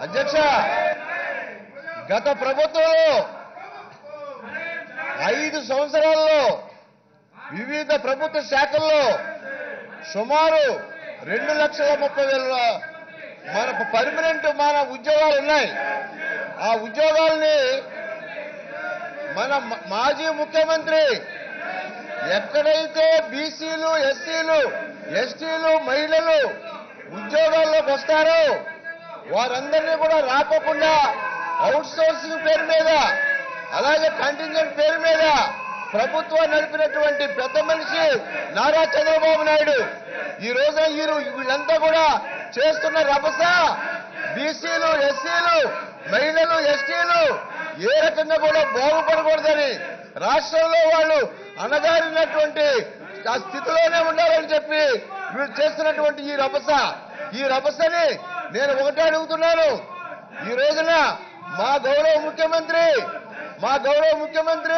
అధ్యక్ష గత ప్రభుత్వంలో ఐదు సంవత్సరాల్లో వివిధ ప్రభుత్వ శాఖల్లో సుమారు రెండు లక్షల ముప్పై వేల మన పర్మనెంట్ మన ఉద్యోగాలు ఉన్నాయి ఆ ఉద్యోగాల్ని మన మ- మాజీ ముఖ్యమంత్రి ఎక్కడైతే బీసీలు ఎస్సీలు ఎస్టీలు మహిళలు ఉద్యోగాల్లోకి వస్తారో వారందరినీ కూడా రాకోకుండా అవుట్ సోర్సింగ్ పేరు మీద అలాగే కంటింజెంట్ పేరు మీద ప్రభుత్వం నడిపినటువంటి పెద్ద మనిషి నారా చంద్రబాబు నాయుడు ఈ రోజున వీరు వీళ్ళంతా కూడా చేస్తున్న రభస బీసీలు ఎస్సీలు మహిళలు ఎస్టీలు ఏ రకంగా కూడా బాగుపడకూడదని రాష్ట్రంలో వాళ్ళు అనగారినటువంటి ఆ స్థితిలోనే ఉండాలని చెప్పి వీళ్ళు చేస్తున్నటువంటి ఈ రభస ఈ రభసని నేను ఒకటే అడుగుతున్నాను ఈ రోజున మా గౌరవ ముఖ్యమంత్రి మా గౌరవ ముఖ్యమంత్రి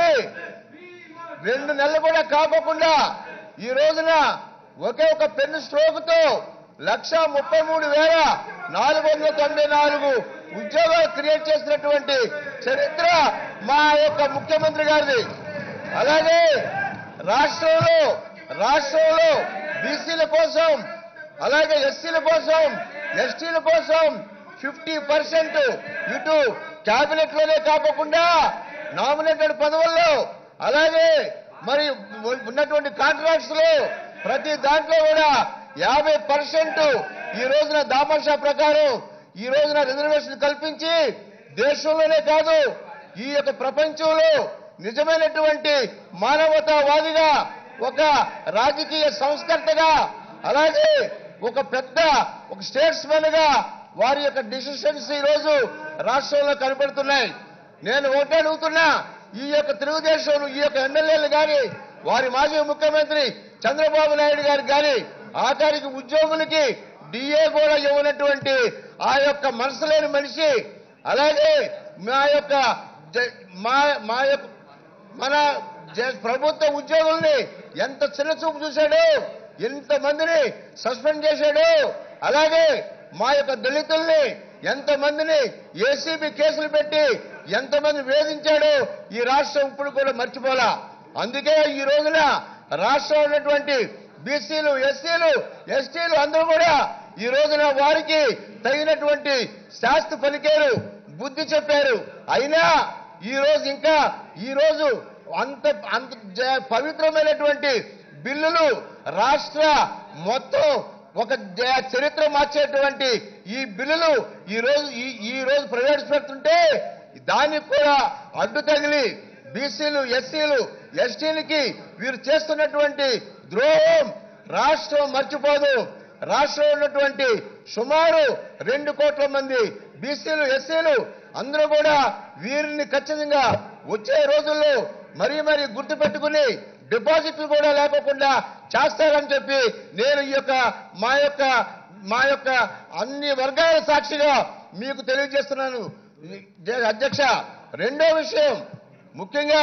రెండు నెలలు కూడా కాకోకుండా ఈ రోజున ఒకే ఒక పెన్ను స్ట్రోక్ తో లక్ష ముప్పై మూడు వేల నాలుగు వందల తొంభై నాలుగు ఉద్యోగాలు క్రియేట్ చేసినటువంటి చరిత్ర మా యొక్క ముఖ్యమంత్రి గారిది అలాగే రాష్ట్రంలో రాష్ట్రంలో బీసీల కోసం అలాగే ఎస్సీల కోసం ఎస్టీల కోసం ఫిఫ్టీ పర్సెంట్ ఇటు క్యాబినెట్ లోనే కాకుండా నామినేటెడ్ పదవుల్లో అలాగే మరి ఉన్నటువంటి కాంట్రాక్ట్స్ లో ప్రతి దాంట్లో కూడా యాభై పర్సెంట్ ఈ రోజున దామాషా ప్రకారం ఈ రోజున రిజర్వేషన్ కల్పించి దేశంలోనే కాదు ఈ యొక్క ప్రపంచంలో నిజమైనటువంటి మానవతావాదిగా ఒక రాజకీయ సంస్కర్తగా అలాగే ఒక పెద్ద ఒక స్టేట్స్మెన్ గా వారి యొక్క డిసిషన్స్ ఈ రోజు రాష్ట్రంలో కనబడుతున్నాయి నేను ఒకటే అడుగుతున్నా ఈ యొక్క తెలుగుదేశం ఈ యొక్క ఎమ్మెల్యేలు కానీ వారి మాజీ ముఖ్యమంత్రి చంద్రబాబు నాయుడు గారు కానీ ఆఖరికి ఉద్యోగులకి డిఏ కూడా ఇవ్వనటువంటి ఆ యొక్క మనసు లేని మనిషి అలాగే మా యొక్క జ- మా మా యొక్క మన జ- ప్రభుత్వ ఉద్యోగుల్ని ఎంత చిన్న చూపు చూశాడు ఎంత మందిని సస్పెండ్ చేశాడు అలాగే మా యొక్క దళితుల్ని ఎంత మందిని ఏసీబీ కేసులు పెట్టి ఎంతమంది వేధించాడు ఈ రాష్ట్రం ఇప్పుడు కూడా మర్చిపోలా అందుకే ఈ రోజున రాష్ట్రంలో ఉన్నటువంటి బీసీలు ఎస్సీలు ఎస్టీలు అందరూ కూడా ఈ రోజున వారికి తగినటువంటి శాస్తి పలికారు బుద్ధి చెప్పారు అయినా ఈ రోజు ఇంకా ఈ రోజు అంత అంత జ- పవిత్రమైనటువంటి బిల్లులు రాష్ట్ర మొత్తం ఒక జ- చరిత్ర మార్చేటువంటి ఈ బిల్లులు ఈ రోజు ఈ ఈ రోజు ప్రవేశపెడుతుంటే దానికి కూడా అడ్డు తగిలి బీసీలు ఎస్సీలు ఎస్టీలకి వీరు చేస్తున్నటువంటి ద్రోహం రాష్ట్రం మర్చిపోదు రాష్ట్రంలో ఉన్నటువంటి సుమారు రెండు కోట్ల మంది బీసీలు ఎస్సీలు అందరూ కూడా వీరిని ఖచ్చితంగా వచ్చే రోజుల్లో మరీ మరీ గుర్తు పెట్టుకుని డిపాజిట్లు కూడా లేకోకుండా చేస్తారని చెప్పి నేను ఈ యొక్క మా యొక్క మా యొక్క అన్ని వర్గాల సాక్షిగా మీకు తెలియజేస్తున్నాను అధ్యక్ష రెండో విషయం ముఖ్యంగా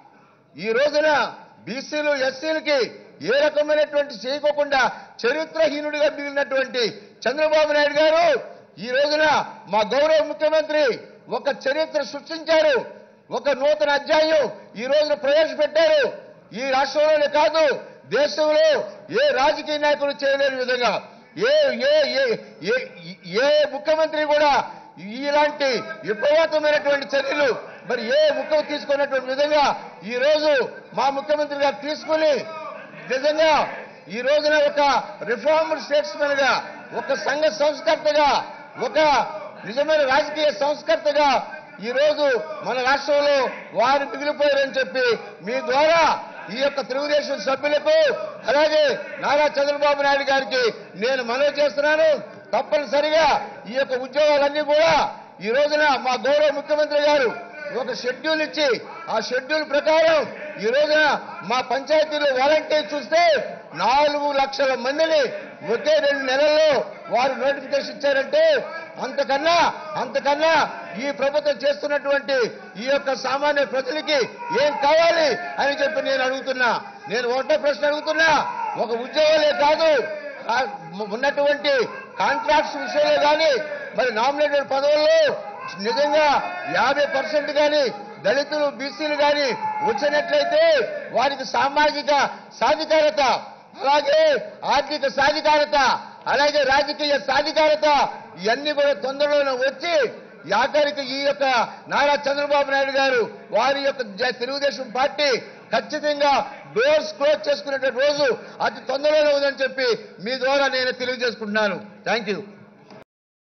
ఈ రోజున బీసీలు ఎస్సీలకి ఏ రకమైనటువంటి చేయకోకుండా చరిత్రహీనుడిగా మిగిలినటువంటి చంద్రబాబు నాయుడు గారు ఈ రోజున మా గౌరవ ముఖ్యమంత్రి ఒక చరిత్ర సృష్టించారు ఒక నూతన అధ్యాయం ఈ రోజున ప్రవేశపెట్టారు ఈ రాష్ట్రంలోనే కాదు దేశంలో ఏ రాజకీయ నాయకులు చేయలేని విధంగా ఏ ఏ ఏ ఏ- ఏ ముఖ్యమంత్రి కూడా ఇలాంటి విపరీతమైనటువంటి చర్యలు మరి ఏ ముఖ్యం తీసుకున్నటువంటి విధంగా ఈ రోజు మా ముఖ్యమంత్రి గారు తీసుకుని నిజంగా ఈ రోజున ఒక రిఫార్మ్డ్ స్టేట్స్మెన్ గా ఒక సంఘ సంస్కర్తగా ఒక నిజమైన రాజకీయ సంస్కర్తగా ఈ రోజు మన రాష్ట్రంలో వారు మిగిలిపోయారని చెప్పి మీ ద్వారా ఈ యొక్క తెలుగుదేశం సభ్యులకు అలాగే నారా చంద్రబాబు నాయుడు గారికి నేను మనవి చేస్తున్నాను తప్పనిసరిగా ఈ యొక్క ఉద్యోగాలన్నీ కూడా ఈ రోజున మా గౌరవ ముఖ్యమంత్రి గారు ఒక షెడ్యూల్ ఇచ్చి ఆ షెడ్యూల్ ప్రకారం ఈ రోజున మా పంచాయతీలో వాలంటీర్ చూస్తే నాలుగు లక్షల మందిని ఒకే రెండు నెలల్లో వారు నోటిఫికేషన్ ఇచ్చారంటే అంతకన్నా అంతకన్నా ఈ ప్రభుత్వం చేస్తున్నటువంటి ఈ యొక్క సామాన్య ప్రజలకి ఏం కావాలి అని చెప్పి నేను అడుగుతున్నా నేను ఒకటే ప్రశ్న అడుగుతున్నా ఒక ఉద్యోగాలే కాదు ఆ ఉన్నటువంటి కాంట్రాక్ట్స్ విషయంలో కానీ మరి నామినేటెడ్ పదవుల్లో నిజంగా యాభై పర్సెంట్ కానీ దళితులు బీసీలు కానీ వచ్చినట్లయితే వారికి సామాజిక సాధికారత అలాగే ఆర్థిక సాధికారత అలాగే రాజకీయ సాధికారత ఇవన్నీ కూడా తొందరలోనే వచ్చి ఈ ఆఖరికి ఈ యొక్క నారా చంద్రబాబు నాయుడు గారు వారి యొక్క జ- తెలుగుదేశం పార్టీ ఖచ్చితంగా డోర్స్ క్లోజ్ చేసుకునే రోజు అతి తొందరలోనే ఉందని చెప్పి మీ ద్వారా నేను తెలియజేసుకుంటున్నాను థ్యాంక్ యూ